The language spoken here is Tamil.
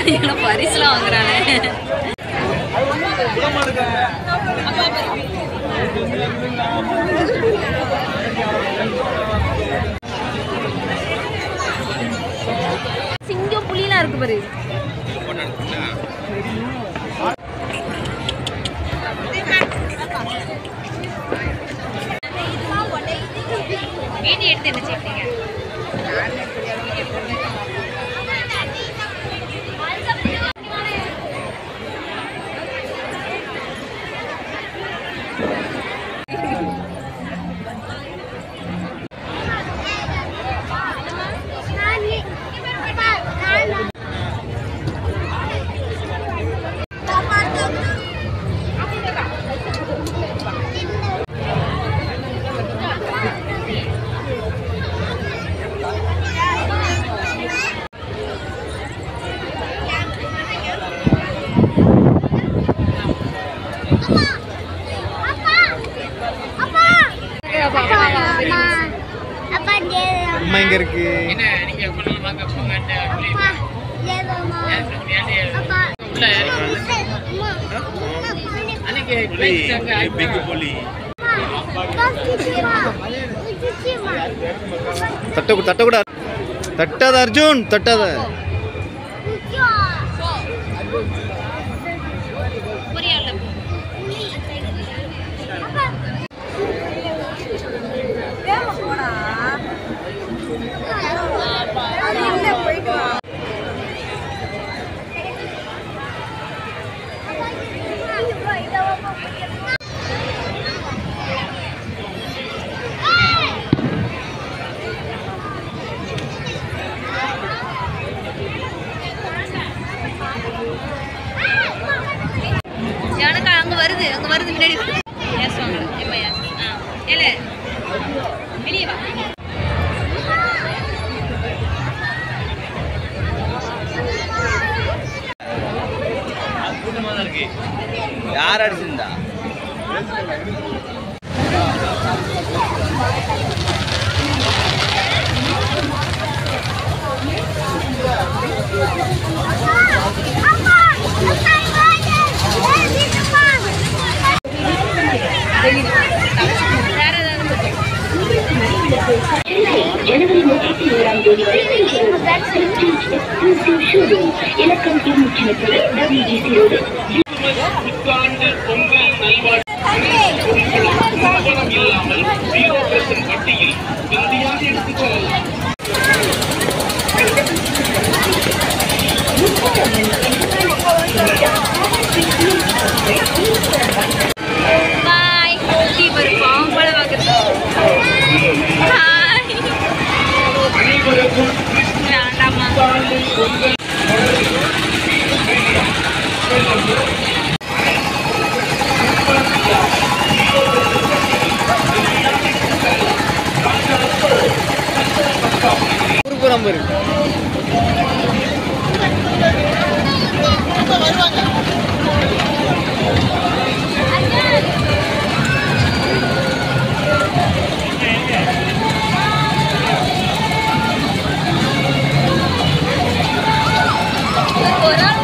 இவ்வளோ பரிசுலாம் வாங்குறானே சிங்கம் புலிலாம் இருக்கு பாரு வீடியோ எடுத்து என்ன செய்வீங்க அம்மா எங்க இருக்கு பிக் புலி தட்ட தட்டக்கூடாது தட்டாத அர்ஜுன் தட்டாத புரியல எனக்கு அங்க வருது அங்க வருது முன்னாடி எஸ் வாங்க எம்மா எஸ் ஆ ஏல வெளியே வா யார் அடிச்சிருந்தா வேற ஏதாவது ஜனவரி முப்பத்தி ஓராம் தேதி வரை இலக்கம் இருநூற்றி முப்பது டபிள்யூடிசி ரோடு புத்தாண்டு பொங்கல் நல்வாழ்வு இல்லாமல் ஜீரோ பெர்சன்ட் வட்டியில் உறுதியாக எடுத்துக்கொள்ளலாம் பாய் டீ ஒரு பாம்பள வாங்குறது பாய் அனைவருக்கும் வேண்டாமா புத்தாண்டு பொங்கல் குறுப்புறம் இருக்கு ஒரு ஆள்